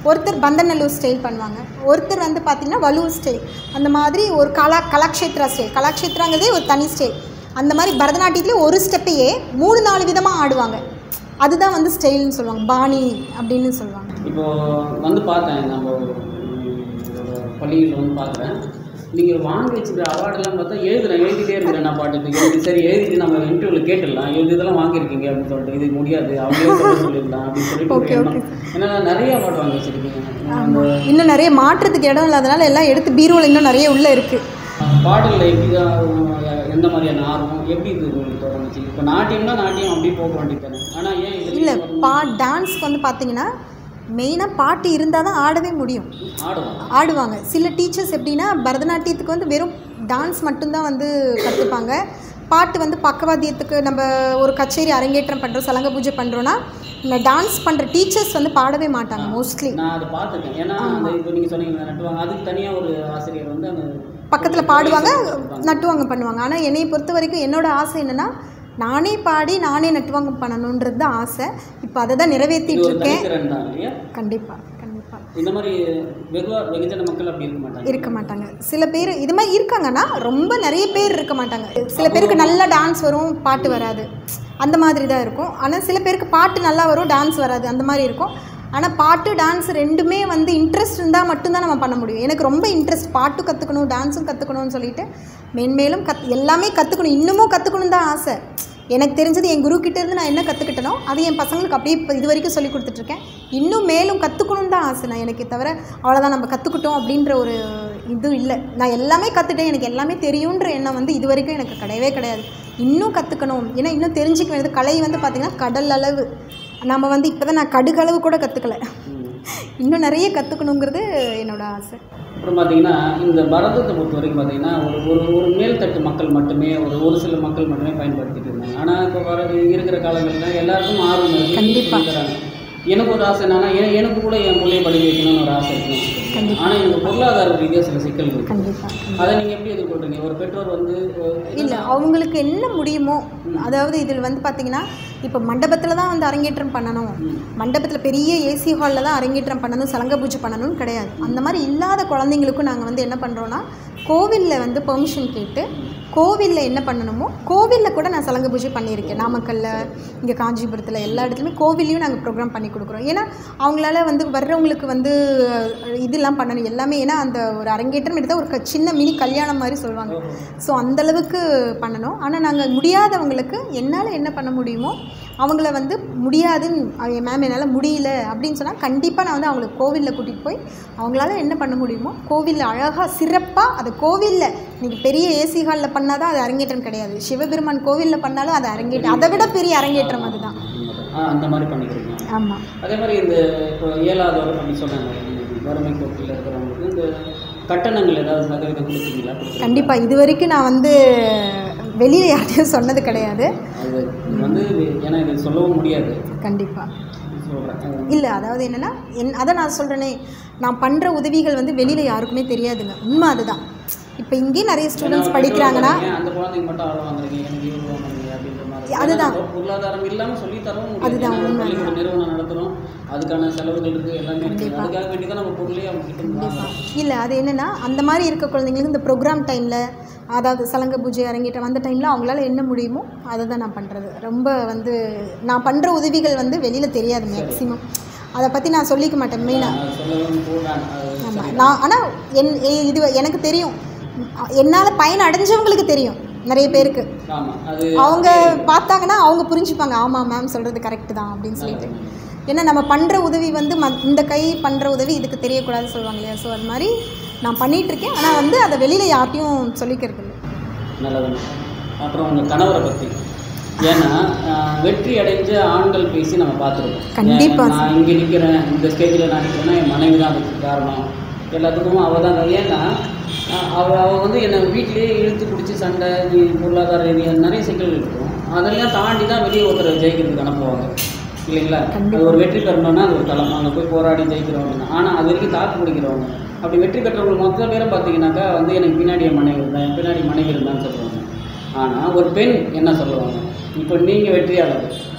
ஒருத்தர் பந்தநல்லூர் ஸ்டைல் பண்ணுவாங்க ஒருத்தர் வந்து பார்த்திங்கன்னா வலூர் ஸ்டைல் அந்த மாதிரி ஒரு கலா கலாக்ஷேத்ரா ஸ்டைல் கலாக்ஷேத்ராங்கிறதே ஒரு தனி ஸ்டைல் அந்த மாதிரி பரதநாட்டியத்திலே ஒரு ஸ்டெப்பையே மூணு நாலு விதமாக ஆடுவாங்க அதுதான் வந்து ஸ்டைல்னு சொல்லுவாங்க பாணி அப்படின்னு சொல்லுவாங்க இப்போ வந்து பார்த்தேன் நம்ம ம், ஒரு பள்ளியில் வந்து பார்க்குறேன் நீங்கள் வாங்கி வச்சுக்கிற அவார்டெல்லாம் பார்த்தா எழுதுறேன் எழுதிட்டே இருக்கிறேன் நான் பாட்டுக்கு எழுதி சரி எழுதிட்டு நம்ம இன்டர்வியூவில் கேட்டுடலாம் எழுதி இதெல்லாம் வாங்கியிருக்கீங்க அப்படின்னு சொல்லிட்டு இது முடியாது அவங்களே சொல்ல சொல்லிடலாம் அப்படின்னு சொல்லிட்டு ஒரு Okay, எண்ணம் ஏன்னா நிறைய அவார்டு வாங்கி வச்சிருக்கீங்க அந்த இன்னும் நிறைய மாற்றத்துக்கு இடம் இல்லாதனால எல்லாம் எடுத்து பீரோவில் இன்னும் நிறைய உள்ளே இருக்குது பாடலில் எப்படி தான் எந்த மாதிரியான ஆர்வம் எப்படி இது உங்களுக்கு தொடங்குச்சு இப்போ நாட்டியம்னா நாட்டியம் அப்படி போக வேண்டியது ஆனால் ஏன் இது இல்லை பா டான்ஸ்க்கு வந்து பார்த்தீங்கன்னா மெயினாக பாட்டு இருந்தால் தான் ஆடவே முடியும் ஆடுவோம் ஆடுவாங்க சில டீச்சர்ஸ் எப்படின்னா பரதநாட்டியத்துக்கு வந்து வெறும் டான்ஸ் மட்டும்தான் வந்து கற்றுப்பாங்க பாட்டு வந்து பக்கவாத்தியத்துக்கு நம்ம ஒரு கச்சேரி அரங்கேற்றம் பண்ணுறோம் சலங்க பூஜை பண்ணுறோன்னா இந்த டான்ஸ் பண்ணுற டீச்சர்ஸ் வந்து பாடவே மாட்டாங்க மோஸ்ட்லி நான் அதை பார்த்துருக்கேன் ஏன்னா அந்த இப்போ நீங்கள் சொன்னீங்க நட்டுவாங்க அதுக்கு தனியாக ஒரு ஆசிரியர் வந்து அந்த பக்கத்தில் பாடுவாங்க நட்டுவாங்க பண்ணுவாங்க ஆனால் என்னையை பொறுத்த வரைக்கும் என்னோட ஆசை என்னென்னா நானே பாடி நானே நட்டுவாங்க பண்ணணுன்றது தான் ஆசை இப்போ அதை தான் இது நிறைவேற்றிட்டு ஒரு இருக்கேன் தனித்திறன் தான் இல்லையா கண்டிப்பாக கண்டிப்பாக இந்த மாதிரி வெகுவா வெகுஜன மக்கள் அப்படி இருக்க மாட்டாங்க இருக்க மாட்டாங்க சில பேர் இது மாதிரி இருக்காங்கன்னா ரொம்ப நிறைய பேர் இருக்க மாட்டாங்க சில பேருக்கு நல்லா டான்ஸ் வரும் பாட்டு வராது அந்த மாதிரி தான் இருக்கும் ஆனால் சில பேருக்கு பாட்டு நல்லா வரும் டான்ஸ் வராது அந்த மாதிரி இருக்கும் ஆனால் பாட்டு டான்ஸ் ரெண்டுமே வந்து இன்ட்ரெஸ்ட் இருந்தால் மட்டும்தான் நம்ம பண்ண முடியும் எனக்கு ரொம்ப இன்ட்ரெஸ்ட் பாட்டு கற்றுக்கணும் டான்ஸும் கற்றுக்கணும்னு சொல்லிட்டு மென்மேலும் கத் எல்லாமே கற்றுக்கணும் இன்னமும் கற்றுக்கணும் தான் ஆசை எனக்கு தெரிஞ்சது என் குரு கிட்ட இருந்து நான் என்ன கற்றுக்கிட்டனோ அது என் பசங்களுக்கு அப்படியே இப்போ இது வரைக்கும் சொல்லி கொடுத்துட்ருக்கேன் இன்னும் மேலும் கற்றுக்கணும் தான் ஆசை நான் எனக்கு தவிர அவ்வளோதான் நம்ம கற்றுக்கிட்டோம் அப்படின்ற ஒரு இது இல்லை நான் எல்லாமே கற்றுட்டேன் எனக்கு எல்லாமே தெரியுன்ற எண்ணம் வந்து இது வரைக்கும் எனக்கு கிடையவே கிடையாது இன்னும் கற்றுக்கணும் ஏன்னா இன்னும் தெரிஞ்சுக்க வேண்டியது கலை வந்து பார்த்திங்கன்னா கடல் அளவு நம்ம வந்து இப்போ தான் நான் கடுகளவு கூட கற்றுக்கல ம். இன்னும் நிறைய கற்றுக்கணுங்கிறது என்னோட ஆசை அப்புறம் பார்த்தீங்கன்னா இந்த பரதத்தை பொறுத்த வரைக்கும் பார்த்தீங்கன்னா ஒரு ஒரு ஒரு மேல்தட்டு மக்கள் மட்டுமே ஒரு ஒரு சில மக்கள் மட்டுமே பயன்படுத்திட்டு இருந்தாங்க ஆனால் இப்போ வர இருக்கிற காலங்களில் எல்லாருக்கும் ஆர்வம் இருக்கு கண்டிப்பா. சொல்லித்தராங்க. எனக்கு ஒரு ஆசை என்னன்னா எ- எனக்கு கூட என் பிள்ளைய படிக்க வைக்கணும்னு ஒரு ஆசை இருக்கு கண்டிப்பா. ஆனால் எனக்கு பொருளாதார ரீதியாக சில சிக்கல் இருக்கு கண்டிப்பாக அதை நீங்கள் எப்படி எதிர்கொள்றீங்க ஒரு பெற்றோர் வந்து அஹ், இல்லை அவங்களுக்கு என்ன முடியுமோ அதாவது இதில் வந்து பார்த்தீங்கன்னா இப்போ மண்டபத்தில் தான் வந்து அரங்கேற்றம் பண்ணணும் ம். மண்டபத்தில் பெரிய ஏசி ஹாலில் தான் அரங்கேற்றம் பண்ணணும் சலங்க பூஜை பண்ணணும்னு கிடையாது அந்த மாதிரி இல்லாத குழந்தைங்களுக்கும் நாங்கள் வந்து என்ன பண்ணுறோன்னா கோவிலில் வந்து பெர்மிஷன் கேட்டு கோவிலில் என்ன பண்ணணுமோ கோவிலில் கூட நான் சலங்க பூஜை பண்ணியிருக்கேன் நாமக்கல்ல இங்கே காஞ்சிபுரத்தில் எல்லா இடத்துலையுமே கோவில்லையும் நாங்கள் ப்ரோக்ராம் பண்ணி கொடுக்குறோம் ஏன்னா அவங்களால வந்து வர்றவங்களுக்கு வந்து அஹ், இதெல்லாம் பண்ணணும் எல்லாமே ஏன்னா அந்த ஒரு அரங்கேற்றம் எடுத்தால் ஒரு க- சின்ன மினி கல்யாணம் மாதிரி சொல்லுவாங்க ஸோ அந்தளவுக்கு பண்ணணும் ஆனால் நாங்கள் முடியாதவங்களுக்கு என்னால் என்ன பண்ண முடியுமோ அவங்கள வந்து முடியாதுன்னு அவங்க மேம் என்னால் முடியல அப்படின்னு சொன்னால் கண்டிப்பாக நான் வந்து அவங்கள கோவிலில் கூட்டிகிட்டு போய் அவங்களால என்ன பண்ண முடியுமோ கோவிலில் அழகாக சிறப்பாக அது கோவிலில் இன்னைக்கு பெரிய ஏசி ஹாலில் பண்ணால் தான் அது அரங்கேற்றம் கிடையாது சிவபெருமான் கோவிலில் பண்ணாலும் அது அரங்கேற்றம் அதை விட பெரிய அரங்கேற்றம் அதுதான் ஆ அந்த மாதிரி பண்ணிக்கிறீங்க ஆமாம் அதே மாதிரி இந்த இப்போ ஏழாவது அப்படி சொன்னாங்க இந்த வறுமை கோட்டில் இருக்கிறவங்களுக்கு இந்த கட்டணங்கள் ஏதாவது சதவீதம் கொடுக்குறீங்களா கொடுக்குறீங்களா? கண்டிப்பாக இது வரைக்கும் நான் வந்து வெளியில் யார்ட்டையும் சொன்னது கிடையாது அது இது வந்து ஏன்னா இது சொல்லவும் முடியாது கண்டிப்பாக சொல்கிறேன் இல்லை அதாவது என்னென்னா என் அதை நான் சொல்கிறேனே நான் பண்ணுற உதவிகள் வந்து வெளியில் யாருக்குமே தெரியாதுங்க உண்மை அதுதான் இப்போ இங்கேயும் நிறைய ஸ்டூடெண்ட்ஸ் படிக்கிறாங்கன்னா அந்த குழந்தைங்க மட்டும் ஆள் வாங்குறீங்க எனக்கு இவ்வளோ வாங்குறீங்க அப்படின்ற மாதிரி அதுதான். ஏன்னா பொருளாதாரம் இல்லாமல் சொல்லி தரவும் முடியாது அதுதான் ஏன்னா ஒரு உண்மை. பள்ளிக்கூட நிறுவனம் நடத்துகிறோம் அதுக்கான செலவுகள் இருக்குது எல்லாமே இருக்குது அதுக்காக வேண்டி தான் நம்ம பொருளே அவங்க கிட்ட இருந்து வாங்குறோம் இல்லை அது என்னென்னா அந்த மாதிரி இருக்க குழந்தைங்களுக்கு இந்த ப்ரோக்ராம் டைமில் அதாவது சலங்க பூஜை அரங்கேற்றம் அந்த டைமில் அவங்களால என்ன முடியுமோ அதை தான் நான் பண்ணுறது ரொம்ப வந்து நான் பண்ணுற உதவிகள் வந்து வெளியில் தெரியாது மேக்ஸிமம் அதை பற்றி நான் சொல்லிக்க மாட்டேன் மெயினாக அது சொல்லவும் போடுறாங்க அது ஆமாம் நான் ஆனால் என் எ- இது எனக்கு தெரியும் என்னால் பயன் அடைஞ்சவங்களுக்கு தெரியும் நிறைய பேருக்கு ஆமாம் அது அவங்க பார்த்தாங்கன்னா அவங்க புரிஞ்சுப்பாங்க ஆமாம் மேம் சொல்கிறது கரெக்டு தான் அப்படின்னு சொல்லிட்டு ஏன்னா நம்ம பண்ணுற உதவி வந்து ம இந்த கை பண்ணுற உதவி இதுக்கு தெரியக்கூடாதுன்னு சொல்லுவாங்க இல்லையா ஸோ அது மாதிரி நான் பண்ணிட்டு இருக்கேன் ஆனால் வந்து அதை வெளியில் யார்ட்டையும் சொல்லிக்கிறது இல்லை நல்லதுங்க அப்புறம் உங்கள் கணவரை பற்றி ஏன்னா ஆஹ், வெற்றி அடைஞ்ச ஆண்கள் பேசி நம்ம பார்த்துருக்கோம் கண்டிப்பா ஏன் நான் இங்கே நிற்கிறேன் இந்த ஸ்டேஜில் நான் நிற்கிறேன்னா என் மனைவி தான் அதுக்கு காரணம் எல்லாத்துக்கும் அவள் தான் ஏன்னா ஆஹ், அவ அவள் வந்து என்னை வீட்டிலேயே இழுத்து பிடிச்சி சண்டை நீ பொருளாதார ரீதியாக நிறைய சிக்கல்கள் இருக்கும் அதெல்லாம் தாண்டி தான் வெளியே ஒருத்தரை ஜெயிக்கிறதுக்கு அனுப்புவாங்க இல்லைங்களா அது ஒரு வெற்றி பெறணும்னா அது ஒரு களம் அங்கே போய் போராடி ஜெயிக்கிறவங்க ஆனால் அது வரைக்கும் தாக்கு பிடிக்கிறவங்க அப்படி வெற்றி பெற்றவங்க மொத்த பேரை பார்த்தீங்கன்னாக்கா வந்து எனக்கு பின்னாடி என் மனைவி இருந்தா என் பின்னாடி மனைவி இருந்தான்னு சொல்லுவாங்க ஆனால் ஒரு பெண் என்ன சொல்லுவாங்க இப்போ நீங்கள் வெற்றியாளர்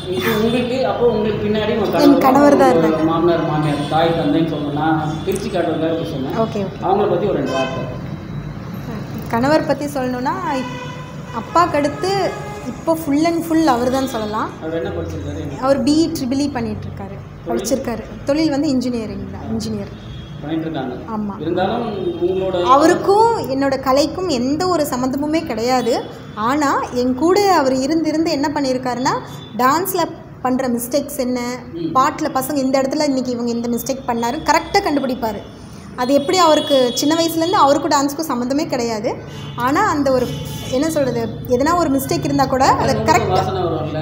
இப்போ உங்களுக்கு அப்போ உங்களுக்கு பின்னாடி உங்க என் கணவர் தான் உங்க இருந்தாங்க. மாமனார் மாமியார் தாய் தந்தைன்னு சொன்னோம்னா பிரிச்சு காட்டுறதுக்காக இப்படி சொன்னேன் ஓகே ஓகே அவங்கள பத்தி ஒரு ரெண்டு வார்த்தை கணவர் பற்றி சொல்லணுன்னா இப்- அப்பாவுக்கு அடுத்து இப்போ ஃபுல் அண்ட் ஃபுல் அவர் தான் சொல்லலாம் அவர் என்ன படிச்சிருக்காரு என்ன அவர் பிஇ ட்ரிபிளி பண்ணிட்டு இருக்காரு படிச்சிருக்காரு தொழில் வந்து இன்ஜினியரிங் தான் இன்ஜினியர் பண்ணிட்டு இருக்காங்க ஆமாம் இருந்தாலும் உங்களோட அவருக்கும் என்னோட கலைக்கும் எந்த ஒரு சம்மந்தமுமே கிடையாது ஆனால் என் கூட அவர் இருந்து இருந்து என்ன பண்ணியிருக்காருன்னா டான்ஸில் பண்ணுற மிஸ்டேக்ஸ் என்ன பாட்டில் பசங்க இந்த இடத்துல இன்னைக்கு இவங்க இந்த மிஸ்டேக் பண்ணாரு கரெக்டாக கண்டுபிடிப்பார் அது எப்படி அவருக்கு சின்ன வயசுலேருந்து அவருக்கும் டான்ஸுக்கும் சம்மந்தமே கிடையாது ஆனால் அந்த ஒரு என்ன சொல்கிறது எதனா ஒரு மிஸ்டேக் இருந்தால் கூட அதை கரெக்ட் வாசனை வரும்ல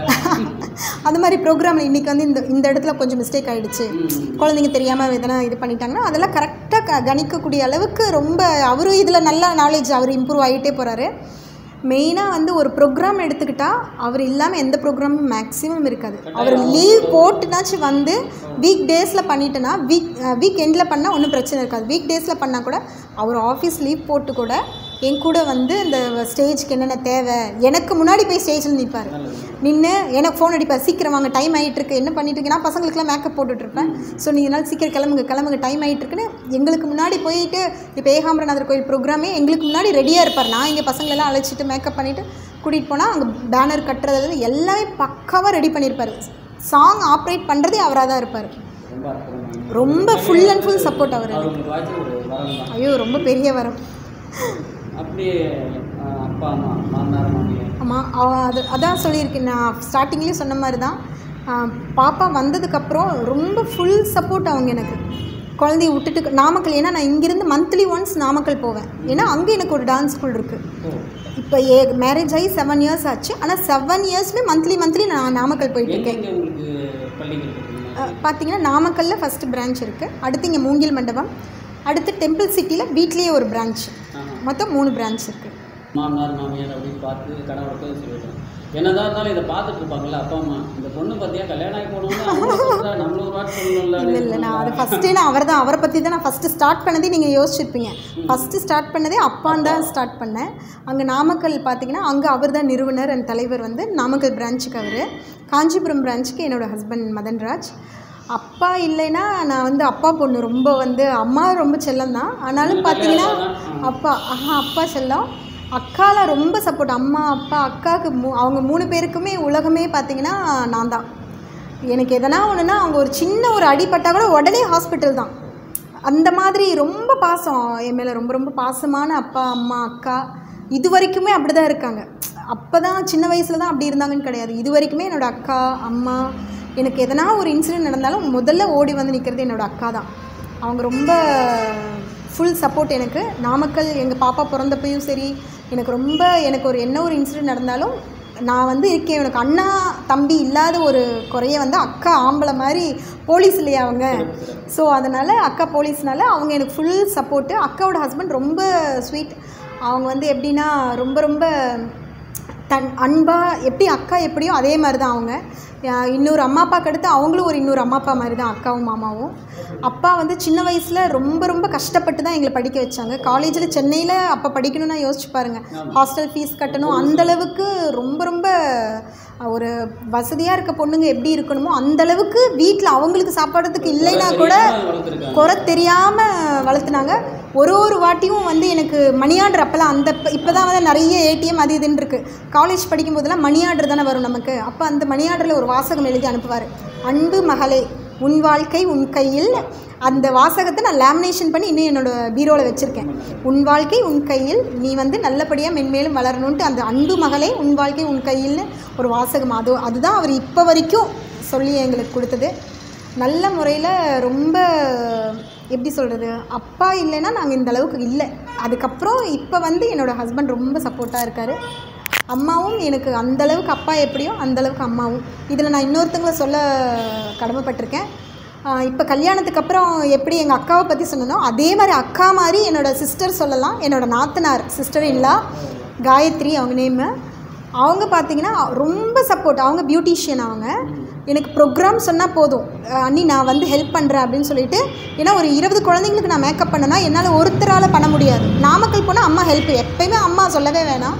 அந்த மாதிரி ப்ரோக்ராமில் இன்றைக்கி வந்து இந்த இந்த இடத்துல கொஞ்சம் மிஸ்டேக் ஆகிடுச்சு ம். குழந்தைங்க தெரியாமல் எதனா இது பண்ணிட்டாங்கன்னா அதெல்லாம் கரெக்டாக க கணிக்கக்கூடிய அளவுக்கு ரொம்ப அவரும் இதில் நல்லா நாலேஜ் அவர் இம்ப்ரூவ் ஆகிட்டே போகிறாரு மெயினாக வந்து ஒரு ப்ரோக்ராம் எடுத்துக்கிட்டால் அவர் இல்லாமல் எந்த ப்ரோக்ராமும் மேக்ஸிமம் இருக்காது அவர் லீவ் போட்டுனாச்சும் வந்து வீக் டேஸில் பண்ணிட்டேன்னா வீக் வீக் எண்டில் பண்ணால் ஒன்றும் பிரச்சனை இருக்காது வீக் டேஸில் பண்ணால் கூட அவர் ஆஃபீஸ் லீவ் போட்டு கூட என் கூட வந்து இந்த ஸ்டேஜ்க்கு என்னென்ன தேவை எனக்கு முன்னாடி போய் ஸ்டேஜில் நிற்பார் நின்று எனக்கு ஃபோன் அடிப்பார் சீக்கிரம் வாங்க டைம் ஆகிட்டு இருக்கு என்ன பண்ணிட்டு இருக்கு நான் பசங்களுக்குலாம் மேக்கப் போட்டுட்ருப்பேன் ஸோ நீங்கள் இதனால் சீக்கிரம் கிளம்புங்க கிளம்புங்க டைம் ஆகிட்டு இருக்குன்னு எங்களுக்கு முன்னாடி போயிட்டு இப்போ ஏகாம்பரநாதர் கோயில் ப்ரோக்ராமே எங்களுக்கு முன்னாடி ரெடியாக இருப்பார் நான் இங்கே பசங்களெல்லாம் அழைச்சிட்டு மேக்கப் பண்ணிவிட்டு கூட்டிகிட்டு போனால் அங்கே பேனர் கட்டுறது எல்லாமே பக்காவாக ரெடி பண்ணியிருப்பார் சாங் ஆப்ரேட் பண்ணுறதே அவராக தான் இருப்பார் ரொம்ப அற்புதமான ரொம்ப ஃபுல் அண்ட் ஃபுல் சப்போர்ட் அவர் அவர் உங்களுக்கு வாய்ச்ச ஒரு வரம் தான் ஐயோ ரொம்ப பெரிய வரம் அப்படியே ஆஹ், அப்பா அம்மா மாமனார் மாமியார் ஆமாம் அது அதான் சொல்லியிருக்கேன் நான் ஸ்டார்டிங்லேயே சொன்ன மாதிரி தான் ஆஹ் பாப்பா வந்ததுக்கப்புறம் ரொம்ப ஃபுல் சப்போர்ட் அவங்க எனக்கு குழந்தைய விட்டுட்டு நாமக்கல் ஏன்னா நான் இங்கேருந்து மந்த்லி ஒன்ஸ் நாமக்கல் போவேன் ஏன்னா அங்கே எனக்கு ஒரு டான்ஸ் ஸ்கூல் இருக்குது ஓ இப்போ ஏ மேரேஜ் ஆகி செவன் இயர்ஸ் ஆச்சு ஆனால் செவன் இயர்ஸ்மே மந்த்லி மந்த்லி நான் நாமக்கல் போயிட்டு இருக்கேன் எங்கெங்க உங்களுக்கு பள்ளிகள் இருக்குங்க அஹ் பார்த்தீங்கன்னா நாமக்கல்ல ஃபஸ்ட்டு பிரான்ச் இருக்குது அடுத்து இங்கே மூங்கில் மண்டபம் அடுத்து டெம்பிள் சிட்டியில் வீட்லேயே ஒரு பிரான்ச் ஆஹா. மொத்தம் மூணு பிரான்ச் இருக்குது மாமனார் மாமியார் அப்படின்னு பார்த்து கணவருக்கு சொல்லிட்டோம் என்னதான் இருந்தாலும் இதை பார்த்துட்டு இருப்பாங்கல்ல அப்பா அம்மா இந்த பொண்ணு பார்த்தியா கல்யாணம் ஆகி போனோம்னா அவங்க சொல்றா, நம்மள ஒரு வாட்டி சொல்லணும்ல இல்லை இல்லை நான் அது ஃபஸ்ட்டே நான் அவர் தான் அவரை பற்றி தான் நான் ஃபஸ்ட்டு ஸ்டார்ட் பண்ணதே நீங்கள் யோசிச்சிருப்பீங்க ஃபஸ்ட்டு ஸ்டார்ட் பண்ணதே அப்பான்னு தான் ஸ்டார்ட் பண்ணேன் அங்கே நாமக்கல் பார்த்தீங்கன்னா அங்கே அவர் தான் நிறுவனர் அண்ட் தலைவர் வந்து நாமக்கல் பிரான்ச்சுக்கு அவர் காஞ்சிபுரம் பிரான்ச்சுக்கு என்னோட ஹஸ்பண்ட் மதன்ராஜ் அப்பா இல்லைன்னா நான் வந்து அப்பா பொண்ணு ரொம்ப வந்து அம்மா ரொம்ப செல்லம் தான் ஆனாலும் பார்த்தீங்கன்னா அப்பா ஆஹா அப்பா செல்லம் அக்கால ரொம்ப சப்போர்ட் அம்மா அப்பா அக்காவுக்கு மூ அவங்க மூணு பேருக்குமே உலகமே பார்த்தீங்கன்னா நான் தான் எனக்கு எதனா ஒன்றுனா அவங்க ஒரு சின்ன ஒரு அடிபட்டா கூட உடனே ஹாஸ்பிட்டல் தான் அந்த மாதிரி ரொம்ப பாசம் என் மேலே ரொம்ப ரொம்ப பாசமான அப்பா அம்மா அக்கா இது வரைக்குமே அப்படி தான் இருக்காங்க அப்போ தான் சின்ன வயசில் தான் அப்படி இருந்தாங்கன்னு கிடையாது இது வரைக்குமே என்னோட அக்கா அம்மா எனக்கு எதனா ஒரு இன்சிடென்ட் நடந்தாலும் முதல்ல ஓடி வந்து நிற்கிறது என்னோட அக்கா தான் அவங்க ரொம்ப ஃபுல் சப்போர்ட் எனக்கு நாமக்கல் எங்கள் பாப்பா பிறந்தப்பையும் சரி எனக்கு ரொம்ப எனக்கு ஒரு என்ன ஒரு இன்சிடென்ட் நடந்தாலும் நான் வந்து இருக்கேன் எனக்கு அண்ணா தம்பி இல்லாத ஒரு குறைய வந்து அக்கா ஆம்பளை மாதிரி போலீஸ் இல்லையா அவங்க ஸோ அதனால் அக்கா போலீஸ்னால அவங்க எனக்கு ஃபுல் சப்போர்ட்டு அக்காவோட ஹஸ்பண்ட் ரொம்ப ஸ்வீட் அவங்க வந்து எப்படின்னா ரொம்ப ரொம்ப தன் அன்பாக எப்படி அக்கா எப்படியோ அதே மாதிரி தான் அவங்க யா- இன்னொரு அம்மா அப்பாவுக்கு அடுத்து அவங்களும் ஒரு இன்னொரு அம்மா அப்பா மாதிரி தான் அக்காவும் மாமாவும் அப்பா வந்து சின்ன வயசில் ரொம்ப ரொம்ப கஷ்டப்பட்டு தான் எங்களை படிக்க வச்சாங்க காலேஜில் சென்னையில் அப்போ படிக்கணும்னா யோசிச்சு பாருங்கள் ஹாஸ்டல் ஃபீஸ் கட்டணும் அந்த அளவுக்கு ரொம்ப ரொம்ப ஒரு வசதியாக இருக்க பொண்ணுங்க எப்படி இருக்கணுமோ அந்த அளவுக்கு வீட்டில் அவங்களுக்கு சாப்பாடுறதுக்கு இல்லைன்னா கூட வளர்த்துருக்காங்க குறை தெரியாமல் வளர்த்துனாங்க ஒரு ஒரு வாட்டியும் வந்து எனக்கு மணி ஆர்டர் அப்போல்லாம் அந்த இப்போ தான் வந்து நிறைய ஏடிஎம் அது இதுன்னு இருக்குது காலேஜ் படிக்கும் போதெல்லாம் மணி ஆர்டர் தானே வரும் நமக்கு அப்போ அந்த மணி ஆர்டரில் ஒரு வாசகம் எழுதி அனுப்புவார் அன்பு மகளே உன் வாழ்க்கை உன் கையில் அந்த வாசகத்தை நான் லேமினேஷன் பண்ணி இன்னும் என்னோட பீரோவில் வச்சுருக்கேன் உன் வாழ்க்கை உன் கையில் நீ வந்து நல்லபடியாக மென்மேலும் வளரணுன்ட்டு அந்த அன்பு மகளே உன் வாழ்க்கை உன் கையில்னு ஒரு வாசகம் அது அதுதான் அவர் இப்போ வரைக்கும் சொல்லி எங்களுக்கு கொடுத்தது நல்ல முறையில் ரொம்ப எப்படி சொல்கிறது அப்பா இல்லைன்னா நாங்கள் இந்த அளவுக்கு இல்லை அதுக்கப்புறம் இப்போ வந்து என்னோடய ஹஸ்பண்ட் ரொம்ப சப்போர்ட்டாக இருக்கார் அம்மாவும் எனக்கு அந்த அளவுக்கு அப்பா எப்படியோ அந்த அளவுக்கு அம்மாவும் இதில் நான் இன்னொருத்தங்கள சொல்ல கடமைப்பட்டிருக்கேன் இப்போ கல்யாணத்துக்கு அப்புறம் எப்படி எங்கள் அக்காவை பற்றி சொன்னனோ அதே மாதிரி அக்கா மாதிரி என்னோடய சிஸ்டர் சொல்லலாம் என்னோட நாத்தனார் சிஸ்டர் இல்லா காயத்ரி அவங்க நேமு அவங்க பார்த்தீங்கன்னா ரொம்ப சப்போர்ட் அவங்க பியூட்டிஷியன் அவங்க எனக்கு ப்ரோக்ராம் சொன்னால் போதும் அஹ் அண்ணி நான் வந்து ஹெல்ப் பண்ணுறேன் அப்படின்னு சொல்லிட்டு ஏன்னா ஒரு இருபது குழந்தைங்களுக்கு நான் மேக்கப் பண்ணனா என்னால் ஒருத்தரால் பண்ண முடியாது நாமக்கல் போனால் அம்மா ஹெல்ப் எப்பயுமே அம்மா சொல்லவே வேணாம்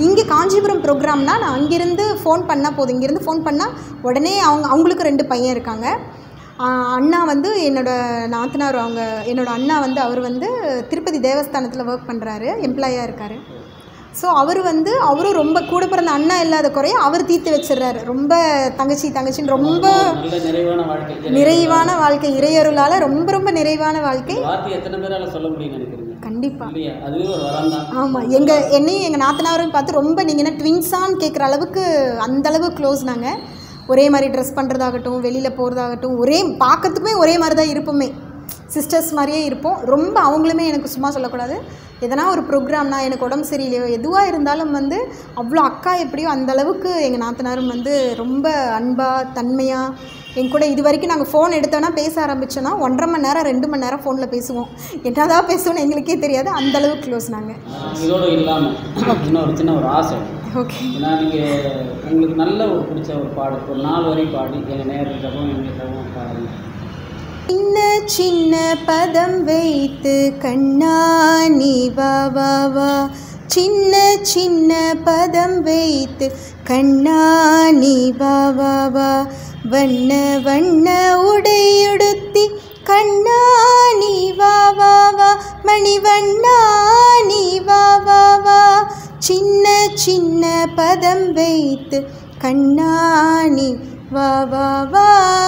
இங்கே காஞ்சிபுரம் ப்ரோக்ராம்னா நான் அங்கேருந்து ஃபோன் பண்ணால் போதும் இங்கேருந்து ஃபோன் பண்ணால் உடனே அவங்க அவங்களுக்கு ரெண்டு பையன் இருக்காங்க ஆஹ் அண்ணா வந்து என்னோட நாத்தனார் அவங்க என்னோட அண்ணா வந்து அவர் வந்து திருப்பதி தேவஸ்தானத்தில் ஒர்க் பண்ணுறாரு எம்ப்ளாயாக இருக்கார் ஸோ அவர் வந்து அவரும் ரொம்ப கூட பிறந்த அண்ணா இல்லாத குறைய அவர் தீர்த்து வச்சிடுறாரு ரொம்ப தங்கச்சி தங்கச்சின்னு ரொம்ப நல்ல நிறைவான வாழ்க்கை நிறைவான வாழ்க்கை இறையருளால் ரொம்ப ரொம்ப நிறைவான வாழ்க்கை இந்த வார்த்தை எத்தனை பேரால சொல்ல முடியும்னு நினைக்கிறீங்க கண்டிப்பாக இல்லையா அதுவே ஒரு வரம் தான் ஆமாம் எங்கள் என்னையும் எங்கள் நாத்தனாரையும் பார்த்து ரொம்ப நீங்கள் என்ன ட்வின்ஸான்னு கேட்குற அளவுக்கு அந்த அளவு க்ளோஸ் நாங்கள் ஒரே மாதிரி ட்ரெஸ் பண்ணுறதாகட்டும் வெளியில் போகிறதாகட்டும் ஒரே பார்க்கறதுக்குமே ஒரே மாதிரி தான் இருப்போமே சிஸ்டர்ஸ் மாதிரியே இருப்போம் ரொம்ப அவங்களுமே எனக்கு சும்மா சொல்லக்கூடாது எதனா ஒரு ப்ரோக்ராம்னா எனக்கு உடம்பு சரியில்லையோ எதுவாக இருந்தாலும் வந்து அவ்வளோ அக்கா எப்படியோ அந்த அளவுக்கு எங்கள் நாத்தனாரும் வந்து ரொம்ப அன்பாக தன்மையாக என் கூட இது வரைக்கும் நாங்கள் ஃபோன் எடுத்தோன்னா பேச ஆரம்பிச்சோன்னா ஒன்றரை மணி நேரம் ரெண்டு மணி நேரம் ஃபோனில் பேசுவோம் என்னதான் பேசுவோம்னு எங்களுக்கே தெரியாது அந்த அளவுக்கு க்ளோஸ் நாங்கள் ஆஹ் இதோட இல்லாமல் இன்னொரு சின்ன ஒரு ஆசை ஓகே ஏன்னா நீங்கள் உங்களுக்கு நல்ல ஒரு பிடிச்ச ஒரு பாடு ஒரு நாலு வரி பாடி எங்கள் நேர்களுக்காகவும் எங்களுக்காகவும் பாடுங்க சின்ன சின்ன பதம் வைத்து கண்ணா நீ வா வா வா சின்ன சின்ன பதம் வைத்து கண்ணா நீ வா வா வா வண்ண வண்ண உடையுடுத்தி கண்ணா நீ வா வா வா மணிவண்ணா நீ வா வா வா சின்ன சின்ன பதம் வைத்து கண்ணா நீ வா வா வா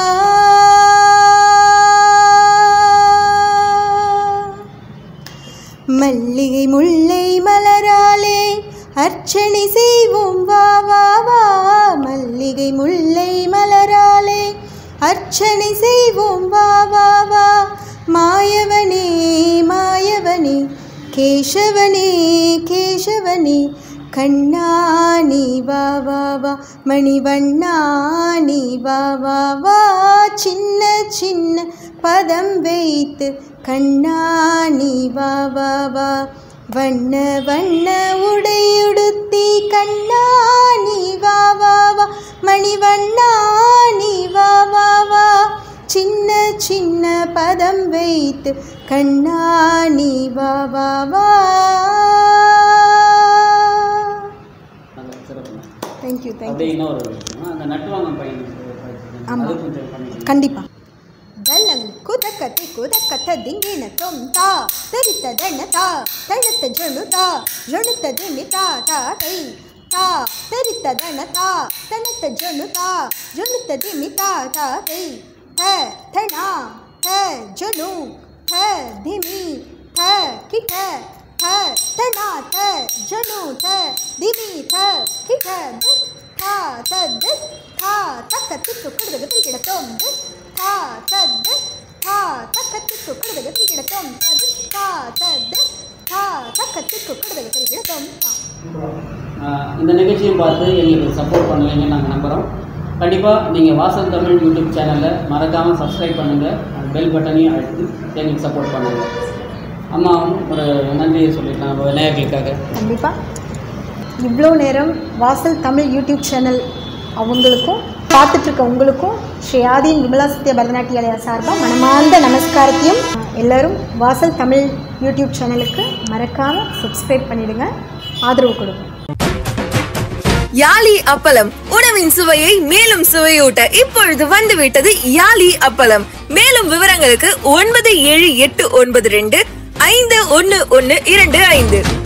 மல்லிகை முல்லை மலராலே அர்ச்சனை செய்வோம் வா வா வா மல்லிகை முல்லை மலராலே அர்ச்சனை செய்வோம் வா வா வா மாயவனே மாயவனே கேசவனே கேசவனே கண்ணா நீ வா வா வா மணிவண்ணா நீ வா வா வா சின்ன சின்ன பதம் வைத்து கண்ணா நீ வா வா வா வண்ண வண்ண உடையுடுத்தி கண்ணா நீ வா வா வா மணிவண்ணா நீ வா வா வா சின்ன சின்ன பதம் வைத்து கண்ணா நீ வா வா வா நல்ல சிறப்பு தேங்க்யூ தேங்க்யூ அப்படியே இன்னொரு விஷயம் அந்த நட்டுவாங்க பையனுக்கு ஆமா. அது கொஞ்சம் பண்ணிக்கலாம் கண்டிப்பாக ದಲಂ ಕುದಕತೆ ಕುದಕಥ ದಿಂಗಿನ ತೊಂತ ತರಿತ ದಣತ ತಣತ ಜಣುತ ಜಣುತ ದಿಣಿತ ತಾ ತೈ ತಾ ತರಿತ ದಣತ ತಣತ ಜಣುತ ಜಣುತ ದಿಮಿತ ತಾ ತೈ ಥ ಥಣ ಥ ಜನು ಥ ಧಿಮಿ ಥ ಕಿಟ ಥ ತಣ ಥ ಜನು ಥ ದಿಮಿ ಥ ಕಿಟ ದ ಥಾ ತದ್ ಥಾ ತಕ್ಕ ತಿಕ್ಕು ಕಡದಗ ತಿರುಗಿಡತೋಂ ಥಾ ತದ್ ಥಾ ತಕ್ಕ ತಿಕ್ಕು ಕಡದಗ ತಿರುಗಿಡತೋಂ ತದ್ ಥಾ ತದ್ ಥಾ ತಕ್ಕ ತಿಕ್ಕು கடுதக திரிகிடத்தோம் ஆஹ் இந்த நிகழ்ச்சியும் பார்த்து எங்களுக்கு சப்போர்ட் பண்ணுவீங்கன்னு நாங்கள் நம்புகிறோம் கண்டிப்பாக நீங்கள் வாசல் தமிழ் யூடியூப் சேனலை மறக்காமல் சப்ஸ்கிரைப் பண்ணுங்கள் பெல் பட்டனையும் அழுத்தி எங்களுக்கு சப்போர்ட் பண்ணுங்கள் அம்மாவும் ஒரு நன்றியை சொல்லிக்கலாம் நேயர்களுக்காக கண்டிப்பாக இவ்வளோ நேரம் வாசல் தமிழ் யூடியூப் சேனல் அவங்களுக்கும் பார்த்துட்ருக்க உங்களுக்கும் ஸ்ரீ ஆதியின் விமலா சத்ய பரதநாட்டியாலயா சார்பாக மனமார்ந்த நமஸ்காரத்தையும் எல்லாரும் வாசல் தமிழ் யூடியூப் சேனலுக்கு மறக்காமல் சப்ஸ்கிரைப் பண்ணிடுங்க ஆதரவு கொடுங்க யாலி அப்பளம் உணவின் சுவையை மேலும் சுவையூட்ட இப்பொழுது வந்துவிட்டது யாலி அப்பளம் மேலும் விவரங்களுக்கு ஒன்பது ஏழு எட்டு ஒன்பது ரெண்டு ஐந்து ஒன்னு ஒன்னு இரண்டு ஐந்து